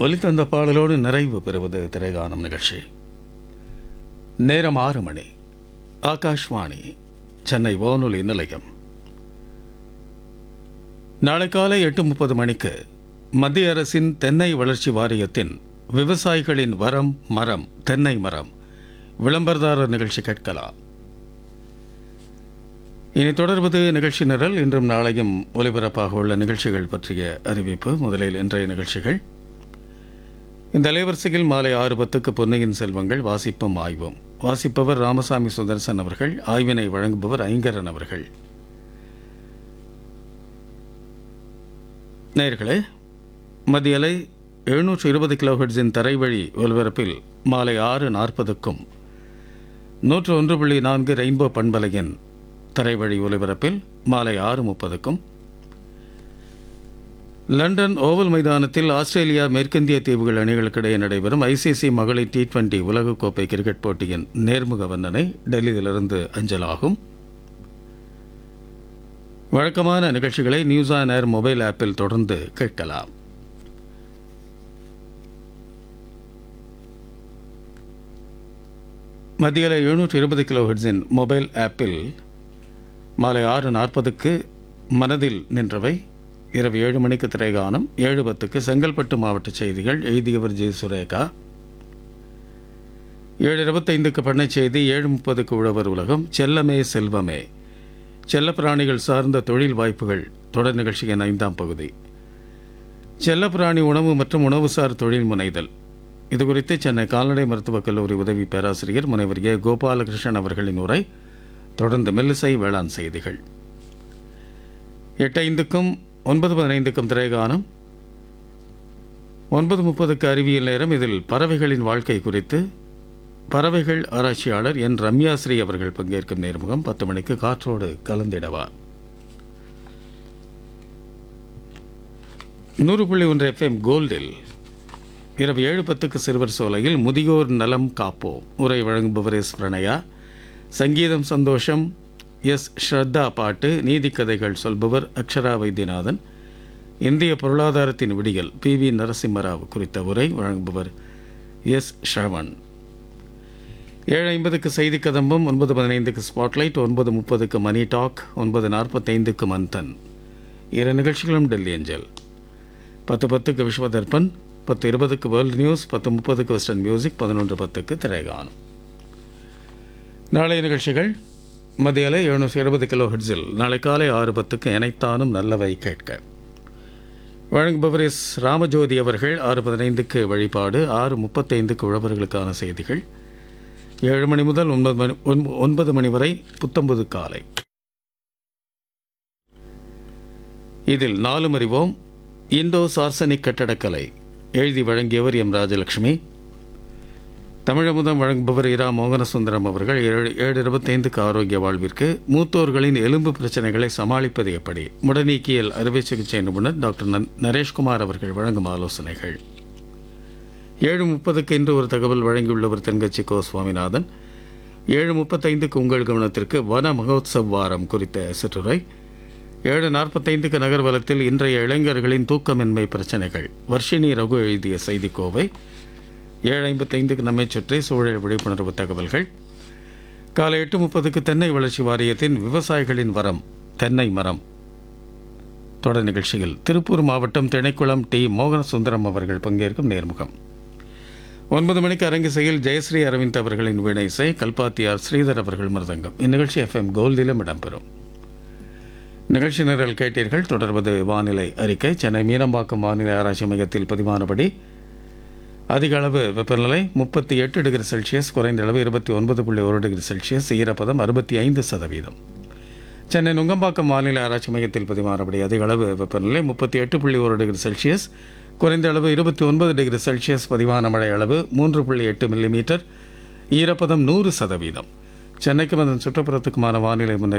ஒலித்தந்த பாடலோடு நிறைவு பெறுவது திரைகானம் நிகழ்ச்சி நேரம் ஆறு மணி ஆகாஷ்வாணி சென்னை வானொலி நிலையம் நாளை காலை எட்டு முப்பது மணிக்கு மத்திய அரசின் தென்னை வளர்ச்சி வாரியத்தின் விவசாயிகளின் வரம் மரம் தென்னை மரம் விளம்பரதாரர் நிகழ்ச்சி கேட்கலாம் இனி தொடர்வது நிகழ்ச்சி நிரல் இன்றும் நாளையும் ஒலிபரப்பாக உள்ள நிகழ்ச்சிகள் பற்றிய அறிவிப்பு முதலில் இன்றைய நிகழ்ச்சிகள் இந்த அலைவரிசையில் மாலை ஆறு பத்துக்கு பொன்னியின் செல்வங்கள் வாசிப்பும் ஆய்வும் வாசிப்பவர் ராமசாமி சுதர்சன் அவர்கள் ஆய்வினை வழங்குபவர் ஐங்கரன் அவர்கள் நேயர்களே மத்திய அலை எழுநூற்று இருபது கிலோஹெட்ஸின் தரைவழி ஒலிபரப்பில் மாலை ஆறு நாற்பதுக்கும் நூற்று ஒன்று புள்ளி நான்கு ரெயின்போ பண்பலையின் தரைவழி ஒலிபரப்பில் மாலை ஆறு முப்பதுக்கும் லண்டன் ஓவல் மைதானத்தில் ஆஸ்திரேலியா மேற்கிந்திய தீவுகள் அணிகளுக்கிடையே நடைபெறும் ஐசிசி மகளிர் டி டுவெண்டி உலகக்கோப்பை கிரிக்கெட் போட்டியின் நேர்முக வர்ணனை டெல்லியிலிருந்து அஞ்சலாகும் வழக்கமான நிகழ்ச்சிகளை நியூஸ் ஆன் ஏர் மொபைல் ஆப்பில் தொடர்ந்து கேட்கலாம் மத்தியில் எழுநூற்று இருபது கிலோ ஹெட்ஸின் மொபைல் ஆப்பில் மாலை ஆறு நாற்பதுக்கு மனதில் நின்றவை இரவு ஏழு மணிக்கு திரைகானம் ஏழு பத்துக்கு செங்கல்பட்டு மாவட்ட செய்திகள் எழுதியவர் ஜெய் சுரேகா ஏழு இருபத்தைந்துக்கு பண்ணை செய்தி ஏழு முப்பதுக்கு உழவர் உலகம் செல்லமே செல்வமே செல்லப்பிராணிகள் சார்ந்த தொழில் வாய்ப்புகள் தொடர் நிகழ்ச்சியின் ஐந்தாம் பகுதி செல்லப்பிராணி உணவு மற்றும் உணவுசார் தொழில் முனைதல் இது குறித்து சென்னை கால்நடை மருத்துவக் கல்லூரி உதவி பேராசிரியர் முனைவர் ஏ கோபாலகிருஷ்ணன் அவர்களின் உரை தொடர்ந்து மெல்லிசை வேளாண் செய்திகள் எட்டு ஐந்துக்கும் ஒன்பது பதினைந்துக்கும் திரைகானம் ஒன்பது முப்பதுக்கு அறிவியல் நேரம் இதில் பறவைகளின் வாழ்க்கை குறித்து பறவைகள் ஆராய்ச்சியாளர் என் ரம்யாஸ்ரீ அவர்கள் பங்கேற்கும் நேர்முகம் பத்து மணிக்கு காற்றோடு கலந்திடவா நூறு புள்ளி ஒன்று எஃப்எம் கோல்டில் இரவு ஏழு பத்துக்கு சிறுவர் சோலையில் முதியோர் நலம் காப்போ உரை வழங்குபவர் எஸ் பிரணயா சங்கீதம் சந்தோஷம் எஸ் ஸ்ரத்தா பாட்டு நீதிக்கதைகள் சொல்பவர் அக்ஷரா வைத்தியநாதன் இந்திய பொருளாதாரத்தின் விடியல் பி வி நரசிம்மராவ் குறித்த உரை வழங்குபவர் எஸ் ஷ்ரவன் ஏழு ஐம்பதுக்கு செய்தி கதம்பம் ஒன்பது பதினைந்துக்கு ஸ்பாட்லைட் ஒன்பது முப்பதுக்கு மணி டாக் ஒன்பது நாற்பத்தைந்துக்கு மந்தன் இரு நிகழ்ச்சிகளும் டெல்லி அஞ்சல் பத்து பத்துக்கு விஸ்வதர்பன் பத்து இருபதுக்கு வேர்ல்ட் நியூஸ் பத்து முப்பதுக்கு வெஸ்டர்ன் மியூசிக் பதினொன்று பத்துக்கு திரைகானம் நாளைய நிகழ்ச்சிகள் மத்திய அலை எழுநூற்றி இருபது கிலோ ஹெட்ஸில் நாளை காலை ஆறு பத்துக்கு இணைத்தானும் நல்லவை கேட்க வழங்குபவர் எஸ் ராமஜோதி அவர்கள் ஆறு பதினைந்துக்கு வழிபாடு ஆறு முப்பத்தைந்துக்கு உழவர்களுக்கான செய்திகள் ஏழு மணி முதல் ஒன்பது மணி ஒன்ப- ஒன்பது மணி வரை புத்தம்பது காலை இதில் நாலும் அறிவோம் இந்தோ சார்சனிக் கட்டடக்கலை எழுதி வழங்கியவர் எம் ராஜலட்சுமி தமிழமுதம் வழங்குபவர் இரா மோகனசுந்தரம் அவர்கள் ஏழு ஏழு இருபத்தைந்துக்கு ஆரோக்கிய வாழ்விற்கு மூத்தோர்களின் எலும்பு பிரச்சனைகளை சமாளிப்பது எப்படி முடநீக்கியல் அறுவை சிகிச்சை நிபுணர் டாக்டர் நன்- நரேஷ்குமார் அவர்கள் வழங்கும் ஆலோசனைகள் ஏழு முப்பதுக்கு இன்று ஒரு தகவல் வழங்கியுள்ளவர் தென்கட்சி கோ சுவாமிநாதன் ஏழு முப்பத்தைந்துக்கு உங்கள் கவனத்திற்கு வன மகோத்சவ் வாரம் குறித்த சிற்றுரை ஏழு நாற்பத்தைந்துக்கு நகர்வலத்தில் இன்றைய இளைஞர்களின் தூக்கமின்மை பிரச்சனைகள் வர்ஷினி ரகு எழுதிய செய்திக்கோவை ஏழு ஐம்பத்தைந்துக்கு நம்மை சுற்றி சூழல் விழிப்புணர்வு தகவல்கள் காலை எட்டு முப்பதுக்கு தென்னை வளர்ச்சி வாரியத்தின் விவசாயிகளின் வரம் தென்னை மரம் தொடர் நிகழ்ச்சியில் திருப்பூர் மாவட்டம் திணைக்குளம் டி மோகனசுந்தரம் அவர்கள் பங்கேற்கும் நேர்முகம் ஒன்பது மணிக்கு அரங்கிசையில் ஜெயஸ்ரீ அரவிந்த் அவர்களின் வீணை இசை கல்பாத்தியார் ஸ்ரீதர் அவர்கள் மிருதங்கம் இந்நிகழ்ச்சி எஃப்எம் கோல்டிலும் இடம்பெறும் நிகழ்ச்சி நிரல் கேட்டீர்கள் தொடர்வது வானிலை அறிக்கை சென்னை மீனம்பாக்கம் வானிலை ஆராய்ச்சி மையத்தில் பதிவானபடி அதிக அளவு வெப்பநிலை முப்பத்தி எட்டு டிகிரி செல்சியஸ் குறைந்த அளவு இருபத்தி ஒன்பது புள்ளி ஒரு டிகிரி செல்சியஸ் ஈரப்பதம் அறுபத்தி ஐந்து சதவீதம் சென்னை நுங்கம்பாக்கம் வானிலை ஆராய்ச்சி மையத்தில் பதிவானபடி அதிக அளவு வெப்பநிலை முப்பத்தி எட்டு புள்ளி ஒரு டிகிரி செல்சியஸ் குறைந்த அளவு இருபத்தி ஒன்பது டிகிரி செல்சியஸ் பதிவான மழை அளவு மூன்று புள்ளி எட்டு மில்லிமீட்டர் ஈரப்பதம் நூறு சதவீதம் சென்னைக்கும் அதன் சுற்றுப்புறத்துக்குமான வானிலை முன்னறிவிப்பு